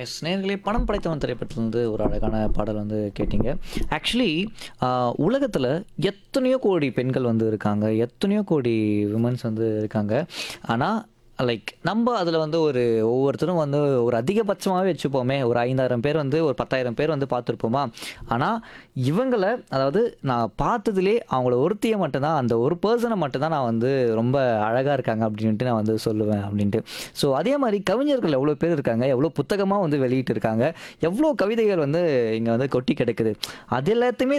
S நேர்களே பணம் படைத்தவன் திரைப்படத்துலேருந்து ஒரு அழகான பாடல் வந்து கேட்டீங்க ஆக்சுவலி உலகத்தில் எத்தனையோ கோடி பெண்கள் வந்து இருக்காங்க எத்தனையோ கோடி விமன்ஸ் வந்து இருக்காங்க ஆனால் லைக் நம்ம அதில் வந்து ஒரு ஒவ்வொருத்தரும் வந்து ஒரு அதிகபட்சமாகவே வச்சுப்போமே ஒரு ஐந்தாயிரம் பேர் வந்து ஒரு பத்தாயிரம் பேர் வந்து பார்த்துருப்போமா ஆனால் இவங்களை அதாவது நான் பார்த்ததுலே அவங்கள ஒருத்தியை மட்டும்தான் அந்த ஒரு பர்சனை மட்டும்தான் நான் வந்து ரொம்ப அழகாக இருக்காங்க அப்படின்ட்டு நான் வந்து சொல்லுவேன் அப்படின்ட்டு ஸோ அதே மாதிரி கவிஞர்கள் எவ்வளோ பேர் இருக்காங்க எவ்வளோ புத்தகமாக வந்து வெளியிட்டு இருக்காங்க எவ்வளோ கவிதைகள் வந்து இங்கே வந்து கொட்டி கிடக்குது அது எல்லாத்தையுமே